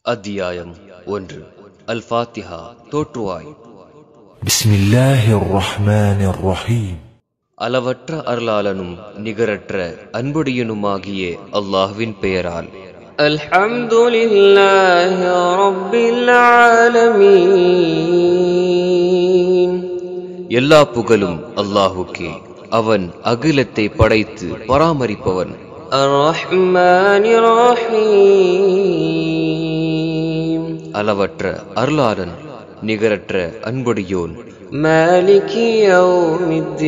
அத்தியாயம் ஒன்று அல் ஃபாத்திஹா தோற்றுவாய் بسم الله الرحمن الرحيم அளவற்ற அருளாளனும் நிகரற்ற அன்புடையனுமாகிய அல்லாஹ்வின் பெயரால் الحمد لله رب العالمين எல்லா புகழும் அல்லாஹுக்கே அவன் அகிலத்தை படைத்து பராமரிப்பவன் الرحمن الرحيم அளவற்ற அருளாளன் நிகரற்ற அன்புடையோன் مالك يوم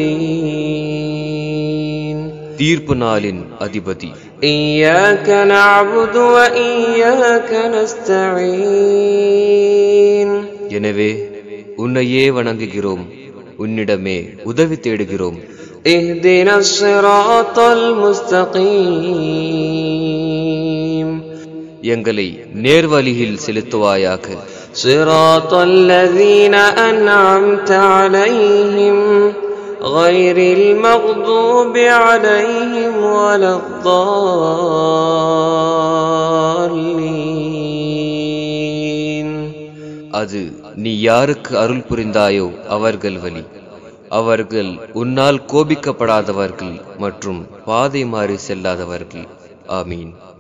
الدين தீர்ப்பு நாளின் அதிபதி إياك نعبد وإياك نستعين எனவே உன்னையே வணங்குகிறோம் உன்னிடமே உதவி தேடுகிறோம் اهدنا الصراط المستقيم எங்களை நேர்வழியில் செலுத்துவாயாக صراط الذين أنعمت عليهم غير المغضوب عليهم ولا الضالين அது நீ யாருக்கு அருள் புரிந்தாயோ அவர்கள் வழி அவர்கள் உன்னால் கோபிக்கப்படாதவர்கள் மற்றும் பாதை மாறி செல்லாதவர்கள் ஆமீன்